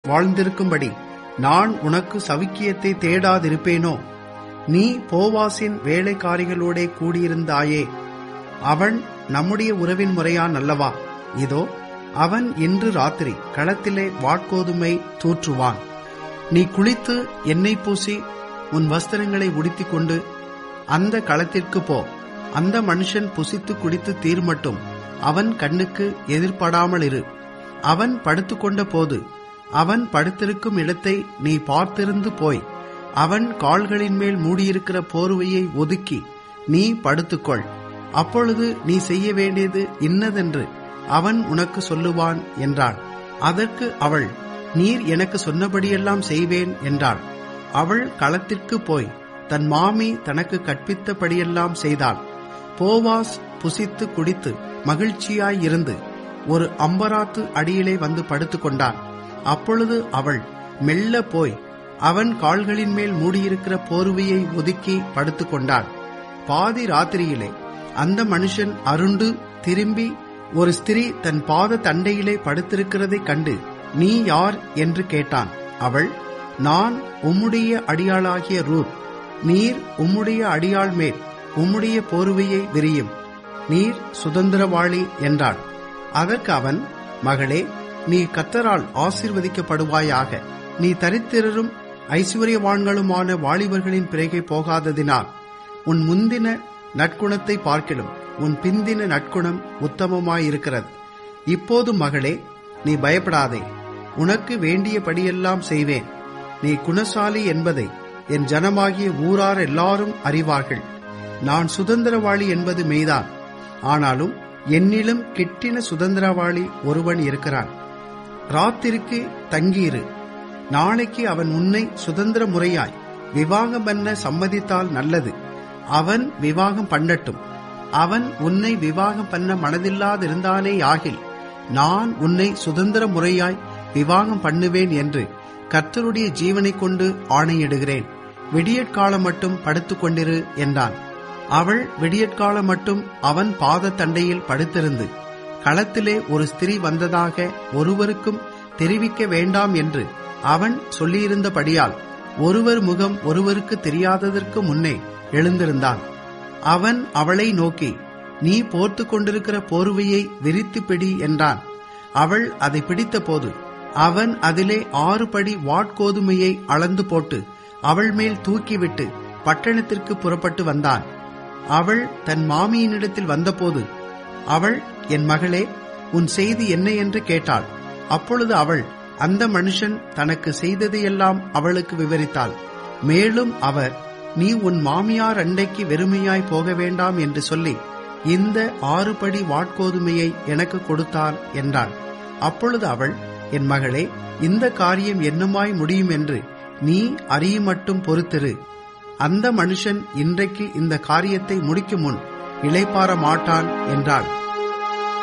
வாழ்ந்திருக்கும்படி நான் உனக்கு சவிக்கியத்தை தேடாதிருப்பேனோ நீ போவாசின் வேலைக்காரிகளோடே கூடியிருந்தாயே அவன் நம்முடைய உறவின் முறையான் அல்லவா இதோ அவன் இன்று ராத்திரி களத்திலே வாட்கோதுமை தூற்றுவான் நீ குளித்து எண்ணெய் பூசி உன் வஸ்திரங்களை உடுத்திக் கொண்டு அந்த களத்திற்கு போ அந்த மனுஷன் புசித்து குடித்து தீர்மட்டும் அவன் கண்ணுக்கு எதிர்படாமல் இரு அவன் படுத்துக்கொண்ட போது அவன் படுத்திருக்கும் இடத்தை நீ பார்த்திருந்து போய் அவன் கால்களின் மேல் மூடியிருக்கிற போர்வையை ஒதுக்கி நீ படுத்துக்கொள் அப்பொழுது நீ செய்ய வேண்டியது இன்னதென்று அவன் உனக்கு சொல்லுவான் என்றாள் அதற்கு அவள் நீர் எனக்கு சொன்னபடியெல்லாம் செய்வேன் என்றாள் அவள் களத்திற்கு போய் தன் மாமி தனக்கு கற்பித்தபடியெல்லாம் செய்தாள் போவாஸ் புசித்து குடித்து மகிழ்ச்சியாயிருந்து ஒரு அம்பராத்து அடியிலே வந்து படுத்துக்கொண்டான் அப்பொழுது அவள் மெல்ல போய் அவன் கால்களின் மேல் மூடியிருக்கிற போர்வையை ஒதுக்கி படுத்துக்கொண்டாள் பாதி ராத்திரியிலே அந்த மனுஷன் அருண்டு திரும்பி ஒரு ஸ்திரீ தன் பாத தண்டையிலே படுத்திருக்கிறதைக் கண்டு நீ யார் என்று கேட்டான் அவள் நான் உம்முடைய அடியாளாகிய ரூத் நீர் உம்முடைய அடியாள் மேல் உம்முடைய போர்வையை விரியும் நீர் சுதந்திரவாளி என்றாள் அதற்கு அவன் மகளே நீ கத்தரால் ஆசீர்வதிக்கப்படுவாயாக நீ தரித்திரரும் ஐஸ்வர்யவான்களுமான வாலிபர்களின் பிறகை போகாததினால் உன் முந்தின நற்குணத்தை பார்க்கிலும் உன் பிந்தின நற்குணம் உத்தமமாயிருக்கிறது இப்போது மகளே நீ பயப்படாதே உனக்கு வேண்டியபடியெல்லாம் செய்வேன் நீ குணசாலி என்பதை என் ஜனமாகிய ஊரார் எல்லாரும் அறிவார்கள் நான் சுதந்திரவாளி என்பது மெய்தான் ஆனாலும் என்னிலும் கிட்டின சுதந்திரவாளி ஒருவன் இருக்கிறான் ராத்திரிக்கு தங்கியிரு நாளைக்கு அவன் உன்னை சுதந்திர முறையாய் விவாகம் பண்ண சம்மதித்தால் நல்லது அவன் விவாகம் பண்ணட்டும் அவன் உன்னை விவாகம் பண்ண மனதில்லாதிருந்தானே ஆகில் நான் உன்னை சுதந்திர முறையாய் விவாகம் பண்ணுவேன் என்று கர்த்தருடைய ஜீவனை கொண்டு ஆணையிடுகிறேன் விடியற்காலம் மட்டும் படுத்துக் கொண்டிரு என்றான் அவள் விடியற்காலம் மட்டும் அவன் பாத தண்டையில் படுத்திருந்து களத்திலே ஒரு ஸ்திரீ வந்ததாக ஒருவருக்கும் தெரிவிக்க வேண்டாம் என்று அவன் சொல்லியிருந்தபடியால் ஒருவர் முகம் ஒருவருக்கு தெரியாததற்கு முன்னே எழுந்திருந்தான் அவன் அவளை நோக்கி நீ போர்த்து கொண்டிருக்கிற போர்வையை விரித்து பிடி என்றான் அவள் அதை பிடித்தபோது அவன் அதிலே ஆறு படி வாட்கோதுமையை அளந்து போட்டு அவள் மேல் தூக்கிவிட்டு பட்டணத்திற்கு புறப்பட்டு வந்தான் அவள் தன் மாமியினிடத்தில் வந்தபோது அவள் என் மகளே உன் செய்தி என்ன என்று கேட்டாள் அப்பொழுது அவள் அந்த மனுஷன் தனக்கு செய்ததையெல்லாம் அவளுக்கு விவரித்தாள் மேலும் அவர் நீ உன் மாமியார் அண்டைக்கு வெறுமையாய் போக வேண்டாம் என்று சொல்லி இந்த ஆறு படி வாட்கோதுமையை எனக்கு கொடுத்தார் என்றாள் அப்பொழுது அவள் என் மகளே இந்த காரியம் என்னமாய் முடியும் என்று நீ அறியுமட்டும் பொறுத்திரு அந்த மனுஷன் இன்றைக்கு இந்த காரியத்தை முடிக்கும் முன் இளைப்பாற மாட்டான் என்றாள்